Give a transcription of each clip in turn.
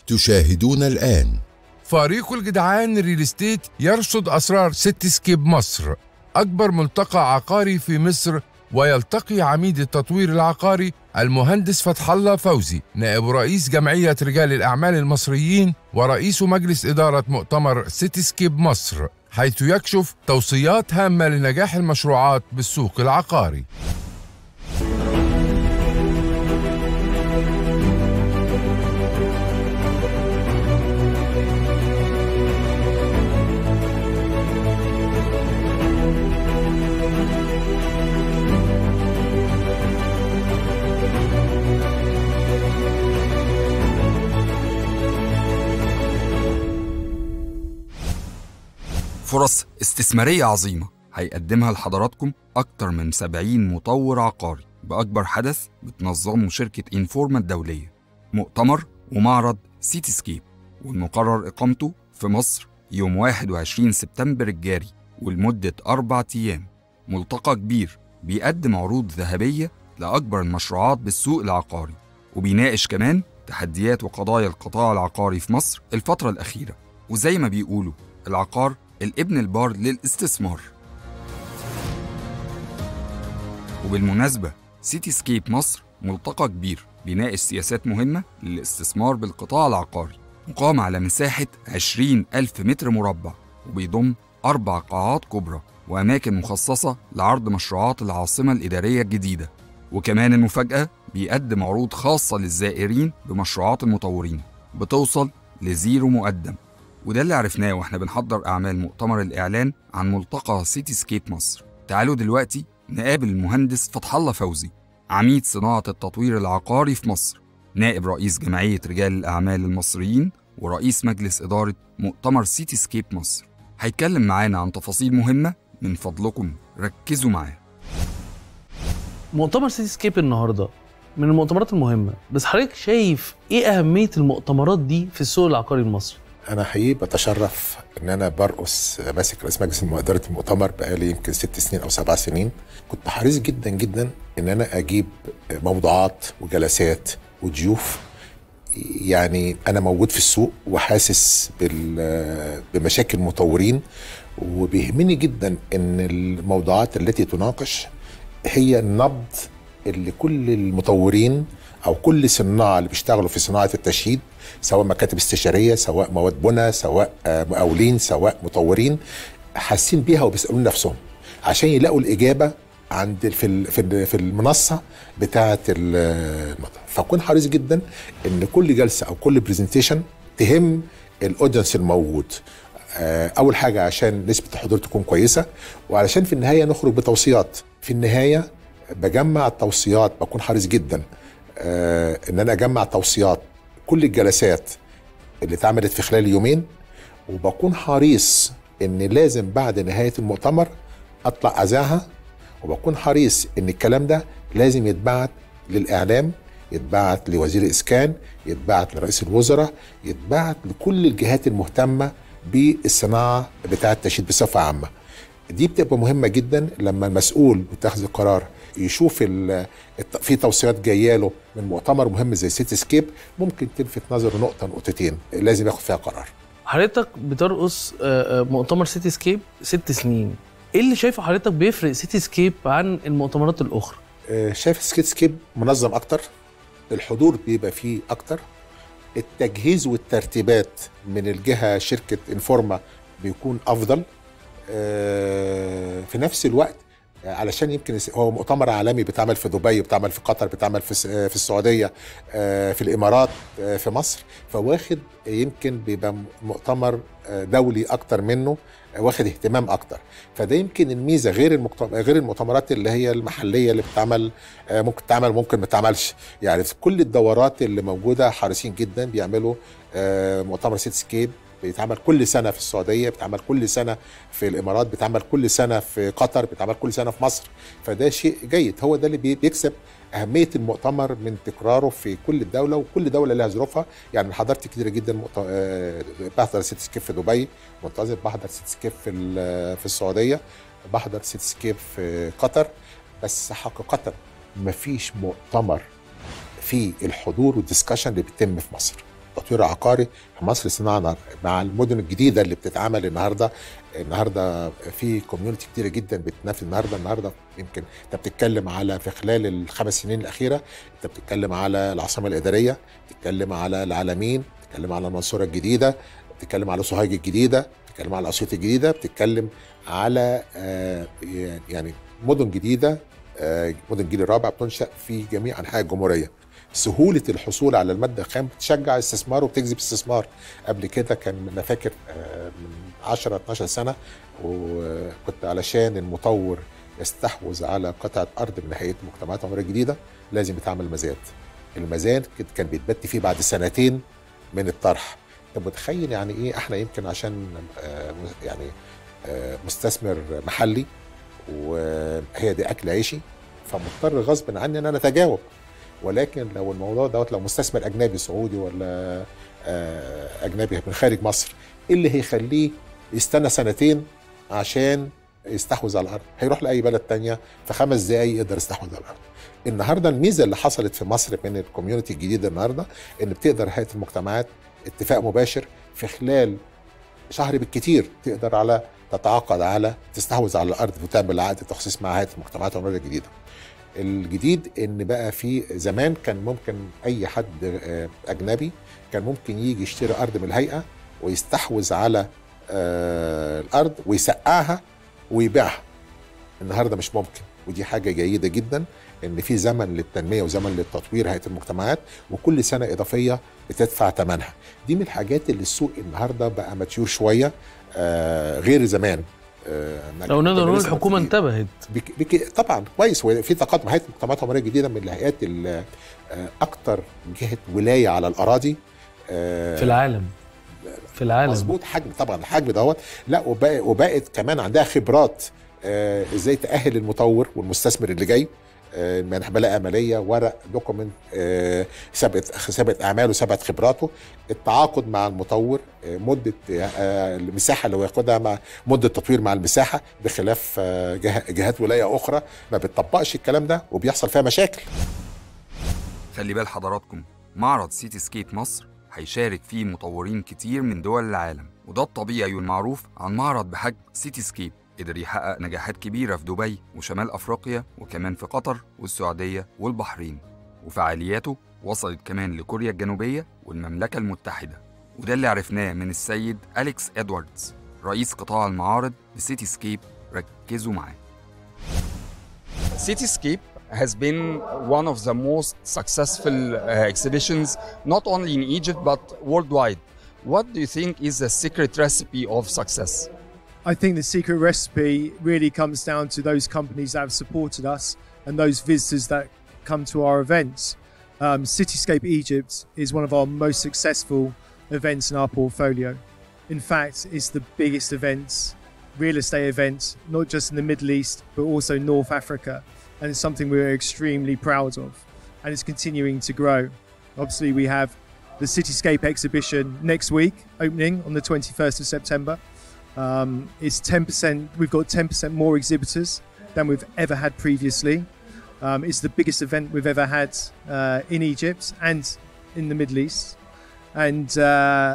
تشاهدون الآن فريق الجدعان ريل استيت يرصد أسرار سيتي سكيب مصر أكبر ملتقى عقاري في مصر ويلتقي عميد التطوير العقاري المهندس فتح الله فوزي نائب رئيس جمعية رجال الأعمال المصريين ورئيس مجلس إدارة مؤتمر سيتي سكيب مصر حيث يكشف توصيات هامة لنجاح المشروعات بالسوق العقاري فرص استثمارية عظيمة هيقدمها لحضراتكم أكتر من 70 مطور عقاري بأكبر حدث بتنظمه شركة إنفورما الدولية مؤتمر ومعرض سيتي سكيب والمقرر إقامته في مصر يوم 21 سبتمبر الجاري ولمدة أربع أيام ملتقى كبير بيقدم عروض ذهبية لأكبر المشروعات بالسوق العقاري وبيناقش كمان تحديات وقضايا القطاع العقاري في مصر الفترة الأخيرة وزي ما بيقولوا العقار الابن البار للاستثمار وبالمناسبة سيتي سكيب مصر ملتقى كبير بيناقش سياسات مهمة للاستثمار بالقطاع العقاري مقام على مساحة 20 ألف متر مربع وبيضم أربع قاعات كبرى وأماكن مخصصة لعرض مشروعات العاصمة الإدارية الجديدة وكمان المفاجأة بيقدم عروض خاصة للزائرين بمشروعات المطورين بتوصل لزيرو مقدم وده اللي عرفناه واحنا بنحضر أعمال مؤتمر الإعلان عن ملتقى سيتي سكيب مصر تعالوا دلوقتي نقابل المهندس فتح الله فوزي عميد صناعة التطوير العقاري في مصر نائب رئيس جمعية رجال الأعمال المصريين ورئيس مجلس إدارة مؤتمر سيتي سكيب مصر هيتكلم معانا عن تفاصيل مهمة من فضلكم ركزوا معاه مؤتمر سيتي سكيب النهارده من المؤتمرات المهمه بس حضرتك شايف ايه اهميه المؤتمرات دي في السوق العقاري المصري انا حقيقي بتشرف ان انا برقص ماسك رئيس مجلس اداره المؤتمر بقالي يمكن ست سنين او سبع سنين كنت حريص جدا جدا ان انا اجيب موضوعات وجلسات وضيوف يعني انا موجود في السوق وحاسس بال- بمشاكل المطورين وبيهمني جدا ان الموضوعات التي تناقش هي النبض اللي كل المطورين او كل صناع اللي بيشتغلوا في صناعه التشييد سواء مكاتب استشاريه سواء مواد بناء سواء آه، مقاولين سواء مطورين حاسين بيها وبيسالون نفسهم عشان يلاقوا الاجابه عند في ال- في ال- في المنصه بتاعه ال- الموضوع فاكون حريص جدا ان كل جلسه او كل برزنتيشن تهم الاودينس الموجود آه، اول حاجه عشان نسبه الحضور تكون كويسه وعلشان في النهايه نخرج بتوصيات في النهايه بجمع التوصيات بكون حريص جدا آه، ان انا اجمع توصيات كل الجلسات اللي اتعملت في خلال يومين وبكون حريص ان لازم بعد نهايه المؤتمر اطلع اذاعها وبكون حريص ان الكلام ده لازم يتبعت للاعلام يتبعت لوزير الاسكان يتبعت لرئيس الوزراء يتبعت لكل الجهات المهتمه بالصناعه بتاعه التشييد بصفه عامه دي بتبقى مهمه جدا لما المسؤول بتاخذ القرار يشوف ال- الت- في توصيات جايه له من مؤتمر مهم زي سيتي سكيب ممكن تلفت نظره نقطه نقطتين لازم ياخد فيها قرار حضرتك بترقص آه، آه، مؤتمر سيتي سكيب ست سنين ايه اللي شايفه حضرتك بيفرق سيتي سكيب عن المؤتمرات الاخرى آه، شايف سكيت سكيب منظم اكتر الحضور بيبقى فيه اكتر التجهيز والترتيبات من الجهه شركه انفورما بيكون افضل آه، في نفس الوقت آه، علشان يمكن يس- هو مؤتمر عالمي بيتعمل في دبي بيتعمل في قطر بيتعمل في الس- آه، في السعوديه آه، في الامارات آه، في مصر فواخد يمكن بيبقى مؤتمر آه، دولي اكتر منه آه، واخد اهتمام اكتر فده يمكن الميزه غير المقت- غير المؤتمرات اللي هي المحليه اللي بتتعمل آه، ممكن تعمل ممكن ما تعملش يعني في كل الدورات اللي موجوده حريصين جدا بيعملوا آه، مؤتمر سيت سكيب بيتعمل كل سنه في السعوديه بيتعمل كل سنه في الامارات بيتعمل كل سنه في قطر بيتعمل كل سنه في مصر فده شيء جيد هو ده اللي بي- بيكسب اهميه المؤتمر من تكراره في كل الدوله وكل دوله لها ظروفها يعني أنا حضرت كتير جدا مؤت... آه، بحضر سيت سكيب في دبي منتظر بحضر سيت سكيب في ال- في السعوديه بحضر سيت سكيب في قطر بس حقيقه مفيش مؤتمر فيه الحضور والدسكشن اللي بيتم في مصر التطوير العقاري في مصر صناعه نار مع المدن الجديده اللي بتتعمل النهارده النهارده في كوميونتي كتيره جدا بتنافس النهارده النهارده يمكن انت بتتكلم على في خلال الخمس سنين الاخيره انت بتتكلم على العاصمه الاداريه بتتكلم على العالمين بتتكلم على المنصوره الجديده بتتكلم على سوهاج الجديده بتتكلم على اسيوط الجديده بتتكلم على آه، يعني مدن جديده آه، مدن الجيل الرابع بتنشا في جميع انحاء الجمهوريه سهوله الحصول على الماده الخام بتشجع استثمار وبتجذب استثمار قبل كده كان انا فاكر آه، من 10 12 سنه وكنت علشان المطور يستحوذ على قطعه ارض من هيئه مجتمعات عمريه جديده لازم يتعمل مزاد المزاد كان بيتبت فيه بعد سنتين من الطرح انت متخيل يعني ايه احنا يمكن عشان آه، يعني آه، مستثمر محلي وهي دي اكل عيشي فمضطر غصب عني ان انا اتجاوب ولكن لو الموضوع دوت لو مستثمر اجنبي سعودي ولا آه، اجنبي من خارج مصر ايه اللي هيخليه يستنى سنتين عشان يستحوذ على الارض هيروح لاي بلد تانية في خمس دقايق يقدر يستحوذ على الارض النهارده الميزه اللي حصلت في مصر من الكوميونتي الجديده النهارده ان بتقدر هيئه المجتمعات اتفاق مباشر في خلال شهر بالكتير تقدر على تتعاقد على تستحوذ على الارض وتعمل عقد تخصيص مع هيئه المجتمعات العمريه الجديده. الجديد ان بقى في زمان كان ممكن اي حد آه، اجنبي كان ممكن يجي يشتري ارض من الهيئه ويستحوذ على آه، الارض ويسقعها ويبيعها. النهارده مش ممكن ودي حاجه جيده جدا ان في زمن للتنميه وزمن للتطوير هيئه المجتمعات وكل سنه اضافيه بتدفع ثمنها دي من الحاجات اللي السوق النهارده بقى ماتيور شويه آه غير زمان آه لو نقدر نقول الحكومه انتبهت بك بك طبعا كويس في تقدم هيئه المجتمعات العمريه الجديده من الهيئات اكثر جهه ولايه على الاراضي آه في العالم في العالم مظبوط حجم طبعا الحجم دوت لا وبقت وبقت كمان عندها خبرات آه ازاي تاهل المطور والمستثمر اللي جاي بلاقي عمليه ورق دوكيمنت سابقه سابقه اعماله وسابقه خبراته التعاقد مع المطور مده المساحه اللي هو ياخدها مع مده تطوير مع المساحه بخلاف جهات ولايه اخرى ما بتطبقش الكلام ده وبيحصل فيها مشاكل خلي بال حضراتكم معرض سيتي سكيب مصر هيشارك فيه مطورين كتير من دول العالم وده الطبيعي والمعروف عن معرض بحجم سيتي سكيب قدر يحقق نجاحات كبيرة في دبي وشمال أفريقيا وكمان في قطر والسعودية والبحرين وفعالياته وصلت كمان لكوريا الجنوبية والمملكة المتحدة وده اللي عرفناه من السيد أليكس إدواردز رئيس قطاع المعارض بسيتي سكيب ركزوا معاه City Scape has been one of the most successful uh, exhibitions not only in Egypt but worldwide. What do you think is the secret recipe of success? I think the secret recipe really comes down to those companies that have supported us and those visitors that come to our events. Um, Cityscape Egypt is one of our most successful events in our portfolio. In fact, it's the biggest event, real estate event, not just in the Middle East, but also North Africa. And it's something we're extremely proud of. And it's continuing to grow. Obviously, we have the Cityscape exhibition next week, opening on the 21st of September. Um, it's 10%, we've got 10% more exhibitors than we've ever had previously. Um, it's the biggest event we've ever had uh, in Egypt and in the Middle East. And uh,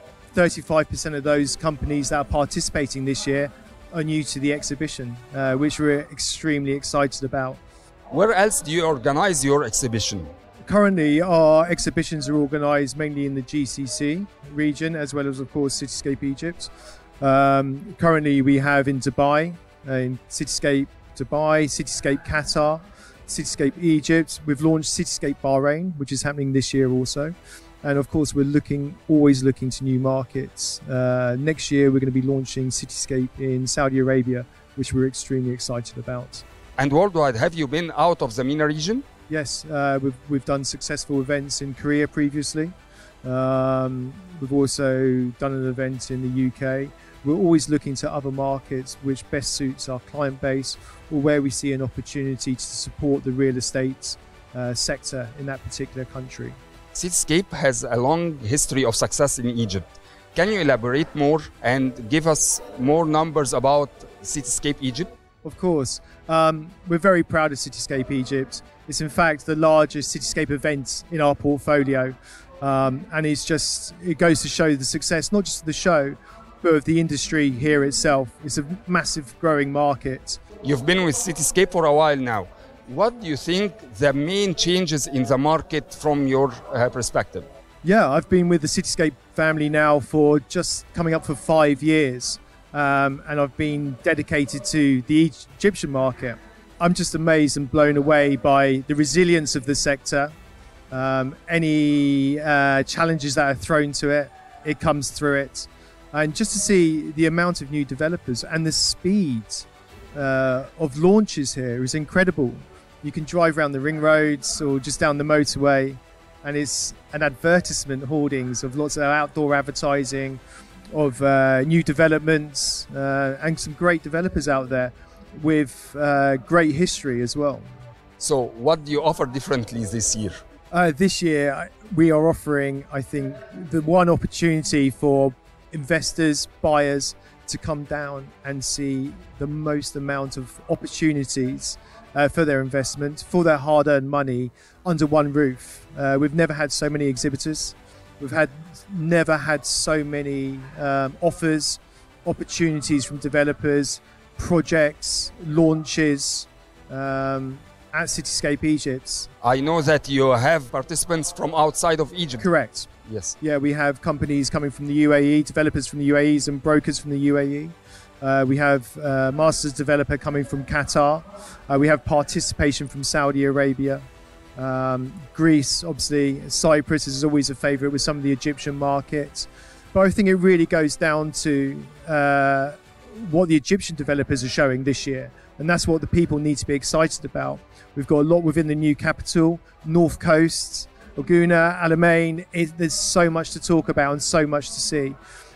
35% of those companies that are participating this year are new to the exhibition, uh, which we're extremely excited about. Where else do you organize your exhibition? Currently, our exhibitions are organised mainly in the GCC region, as well as, of course, Cityscape Egypt. Um, currently, we have in Dubai, uh, in Cityscape Dubai, Cityscape Qatar, Cityscape Egypt. We've launched Cityscape Bahrain, which is happening this year also. And of course, we're looking, always looking to new markets. Uh, next year, we're going to be launching Cityscape in Saudi Arabia, which we're extremely excited about. And worldwide, have you been out of the MENA region? Yes, uh, we've, we've done successful events in Korea previously. Um, we've also done an event in the UK. We're always looking to other markets which best suits our client base or where we see an opportunity to support the real estate uh, sector in that particular country. Cityscape has a long history of success in Egypt. Can you elaborate more and give us more numbers about Cityscape Egypt? Of course. Um, we're very proud of Cityscape Egypt. It's in fact the largest Cityscape event in our portfolio. Um, and it's just, it goes to show the success, not just of the show, but of the industry here itself. It's a massive growing market. You've been with Cityscape for a while now. What do you think the main changes in the market from your uh, perspective? Yeah, I've been with the Cityscape family now for just coming up for five years. Um, and I've been dedicated to the Egyptian market. I'm just amazed and blown away by the resilience of the sector. Um, any uh, challenges that are thrown to it, it comes through it. And just to see the amount of new developers and the speed uh, of launches here is incredible. You can drive around the ring roads or just down the motorway, and it's an advertisement hoardings of lots of outdoor advertising, of uh, new developments, uh, and some great developers out there with uh, great history as well. So, what do you offer differently this year? Uh, this year, I- we are offering, I think, the one opportunity for investors, buyers to come down and see the most amount of opportunities uh, for their investment, for their hard earned money under one roof. Uh, we've never had so many exhibitors. We've had never had so many um, offers, opportunities from developers, projects, launches um, at Cityscape Egypt. I know that you have participants from outside of Egypt. Correct. Yes. Yeah, we have companies coming from the UAE, developers from the UAEs, and brokers from the UAE. Uh, we have uh, masters developer coming from Qatar. Uh, we have participation from Saudi Arabia, um, Greece, obviously. Cyprus is always a favourite with some of the Egyptian markets. But I think it really goes down to uh, what the Egyptian developers are showing this year. And that's what the people need to be excited about. We've got a lot within the new capital, North Coast, Laguna, Alamein. It, there's so much to talk about and so much to see.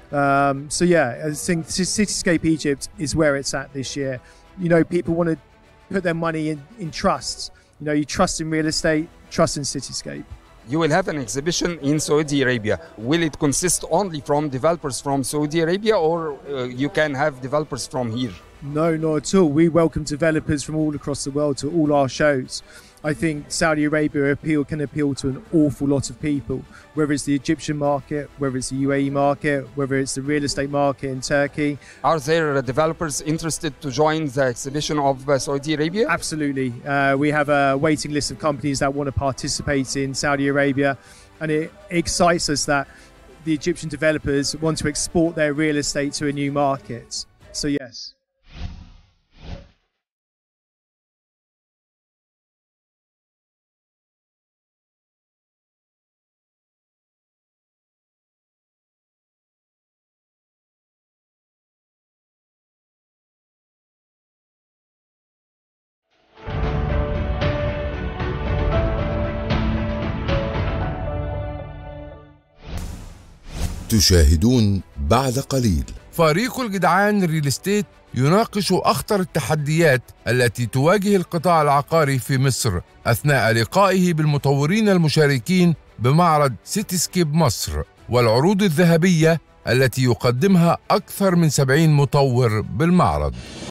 Um, so yeah, I think C- Cityscape Egypt is where it's at this year. You know, people want to put their money in, in trusts. You know, you trust in real estate, trust in Cityscape. You will have an exhibition in Saudi Arabia. Will it consist only from developers from Saudi Arabia or uh, you can have developers from here? No, not at all. We welcome developers from all across the world to all our shows. I think Saudi Arabia appeal can appeal to an awful lot of people, whether it's the Egyptian market, whether it's the UAE market, whether it's the real estate market in Turkey. Are there uh, developers interested to join the exhibition of uh, Saudi Arabia? Absolutely. Uh, we have a waiting list of companies that want to participate in Saudi Arabia, and it excites us that the Egyptian developers want to export their real estate to a new market. So, yes. تشاهدون بعد قليل فريق الجدعان ريل استيت يناقش اخطر التحديات التي تواجه القطاع العقاري في مصر اثناء لقائه بالمطورين المشاركين بمعرض سيتي سكيب مصر والعروض الذهبيه التي يقدمها اكثر من 70 مطور بالمعرض